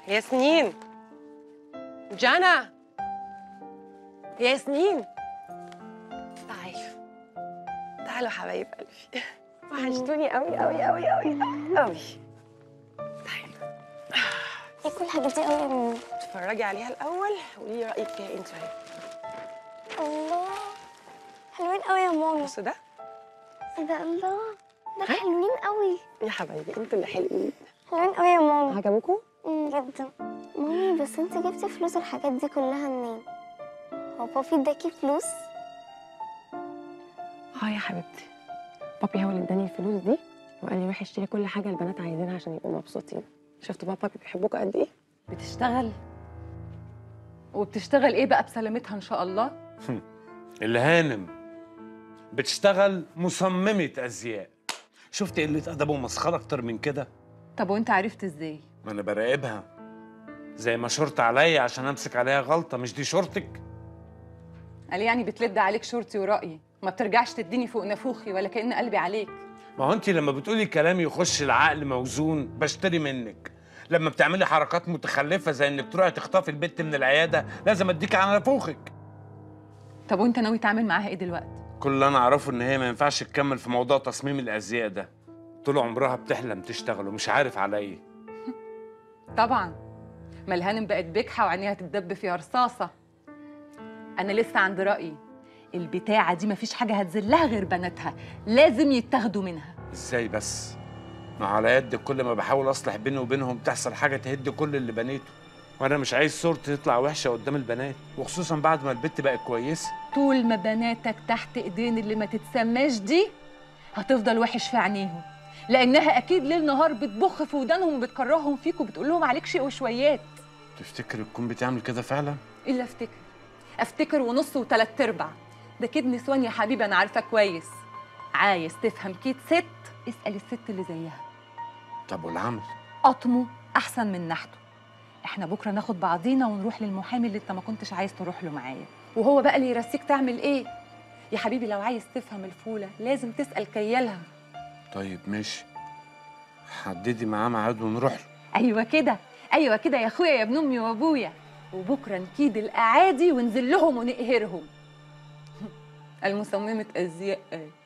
ياسمين جانا ياسمين تعالوا تعالوا حبايب قلبي وحشتوني قوي قوي قوي قوي قوي تعالوا ايه كل الحاجات دي قوي يا ماما اتفرجي عليها الاول وقولي لي رايك فيها انت اهي الله حلوين قوي يا ماما بصوا ده ايه ده الله ده حلوين قوي يا حبايبي انتوا اللي حلوين حلوين قوي يا ماما عجبكم أمم، جدا مامي بس انت جبتي فلوس الحاجات دي كلها منين هو بابي اداكي فلوس اه يا حبيبتي بابي هو اللي اداني الفلوس دي وقال لي روحي اشتري كل حاجه البنات عايزينها عشان يبقوا مبسوطين شفتوا بقى بابي بيحبوكوا قد ايه بتشتغل وبتشتغل ايه بقى بسلامتها ان شاء الله الهانم بتشتغل مصممة أزياء شفت قلة أدب ومسخرة أكتر من كده؟ طب وانت عرفت ازاي ما أنا براقبها زي ما شرط عليا عشان أمسك عليها غلطة مش دي شرطك؟ قال يعني بتلد عليك شورتي ورأيي ما بترجعش تديني فوق نافوخي ولا كأن قلبي عليك ما هو أنت لما بتقولي كلام يخش العقل موزون بشتري منك لما بتعملي حركات متخلفة زي إنك تروحي تخطفي البت من العيادة لازم أديك على نافوخك طب وانت ناوي تعمل معاها ايه دلوقتي كل اللي أنا أعرفه إن هي ما ينفعش تكمل في موضوع تصميم الأزياء ده طول عمرها بتحلم تشتغل ومش عارف على إيه طبعا ما الهانم بقت بجحة وعينيها تتدب فيها رصاصة أنا لسه عند رأيي البتاعة دي مفيش حاجة هتذلها غير بناتها لازم يتاخدوا منها ازاي بس؟ ما على يد كل ما بحاول اصلح بيني وبينهم تحصل حاجه تهد كل اللي بنيته وانا مش عايز صورتي تطلع وحشه قدام البنات وخصوصا بعد ما البت بقت كويسه طول ما بناتك تحت ايدين اللي ما تتسماش دي هتفضل وحش في عينيهم لانها اكيد ليل نهار بتبخ في ودانهم وبتكرههم فيك وبتقول لهم عليك شيء وشويات تفتكر تكون بتعمل كده فعلا؟ الا افتكر افتكر ونص وتلات ارباع ده كده نسوان يا حبيبي انا عارفه كويس عايز تفهم كيد ست اسال الست اللي زيها طب والعمل؟ قطمه احسن من نحته احنا بكره ناخد بعضينا ونروح للمحامي اللي انت ما كنتش عايز تروح له معايا وهو بقى اللي يرسيك تعمل ايه يا حبيبي لو عايز تفهم الفوله لازم تسال كيالها طيب ماشي حددي معاه ميعاد ونروح له ايوه كده ايوه كده يا اخويا يا ابن امي وابويا وبكره نكيد الاعادي وننزل لهم ونقهرهم المصممه ازياء